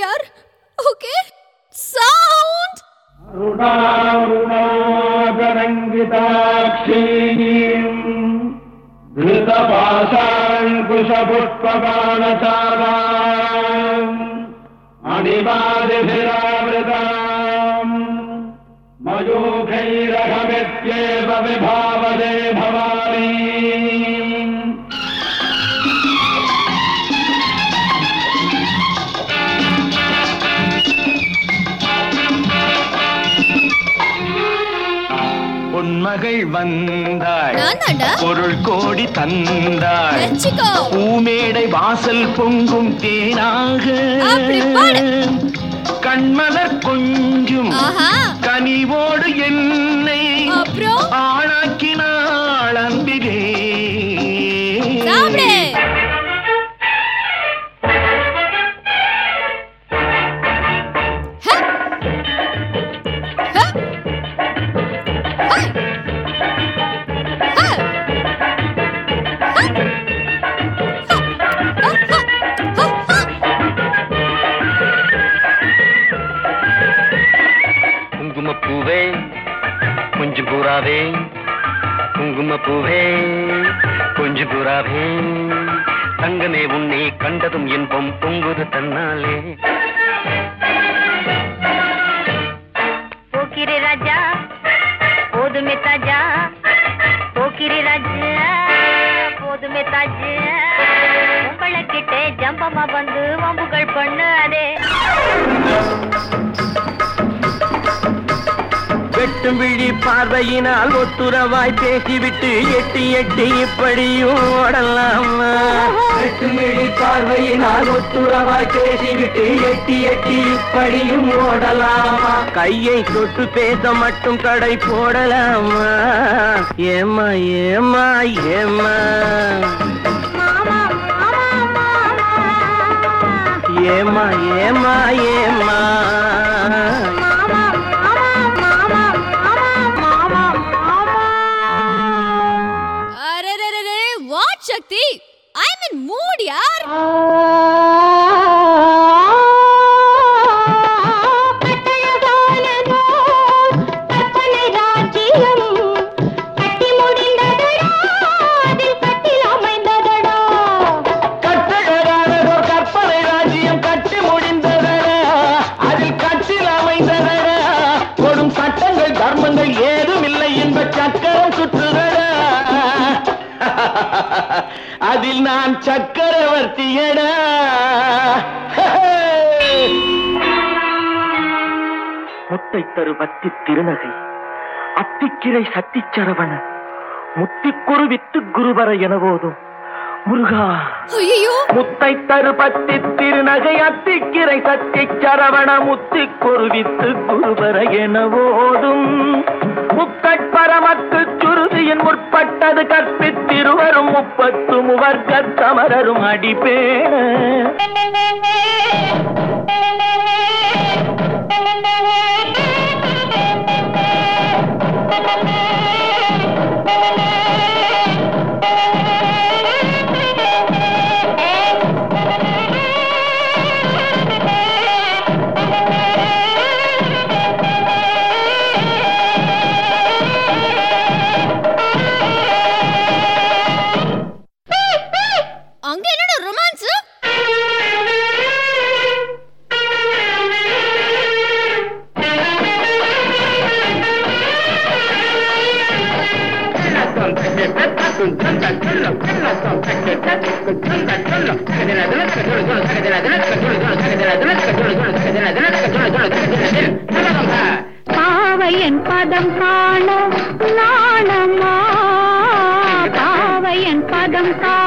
यार okay sound रुणारुणागरङ्गिताक्षीम् धृतपाशाङ्कुशपुष्पबाणचाराम् अणिमादिभिरावृताम् मयूखैरघमित्येव विभावदे भवानी பொன்மகள் வந்தாள் நான் தாண்டா பொருள் கோடி தந்தாள் வச்சுக்கோ பூமேடை வாசல் பொங்கும் தேனாக அப்படி பாடு. கண்மலர் கொஞ்சும் ஆஹா கனிவோடு என்னை அப்புறம் ஆளாக்கினாள் அன்பிலே சாப்பிடு ஹ. ஹ. ஹ. ஹ. குங்குமப்பூவே கொஞ்சம் பூராவே குங்குமப்பூவே கொஞ்சம் பூராவே தங்கமே உன்னை கண்டதும் இன்பம் பொங்குது தன்னாலே போக்கிரி ராஜா போதுமே தாஜா போக்கிரி ராஜா போதுமே தாஜா உங்களை கிட்டே ஜம்பமா வந்து வம்புகள் பண்ணாதே வெட்டும் விழி பார்வையினால் ஒத்துறவாய் பேசிவிட்டு எட்டி எட்டி இப்படியும் ஓடலாமா வெட்டும் விழி பார்வையினால் ஒத்துறவாய் பேசிவிட்டு எட்டி எட்டி இப்படியும் ஓடலாமா கையை தொட்டு பேச மட்டும் கடை போடலாமா ஏமா ஏமா ஏமா ஏமா ஏமா ஏமா अरे रे रे रे व्हाट शक्ति आई एम इन मूड यार கட்டழகானதோ கற்பனை ராஜ்யம் கட்டி முடிந்ததடா அதில் கட்டில் அமைந்ததடா கொடும் சட்டங்கள் தர்மங்கள் ஏதும் இல்லை என்ப சக்கரம் சுற்றுதடா அதில் நான் சக்கரவர்த்தியடா முத்தை தரு பத்தி திருநகை அத்திக்கிரை சத்திச்சரவண முத்திக்குரு வித்து குருவர என போதும் முருகா ஐயோ முத்தை தருபத்தி திருநகை அத்திக்கிரை சத்தி சரவண முத்தி குருவித்து குருவர என ஓதும் முக்கட்பரமக்கு சுருதியின் முற்பட்டது கற்பித்திருவரும் முப்பத்து முவர்க்க சமரரும் அடிப்பேண அங்க என்னடா ரொமான்ஸ் பாவையன் பதம் காண நாணமா பாவையன் பதம் காண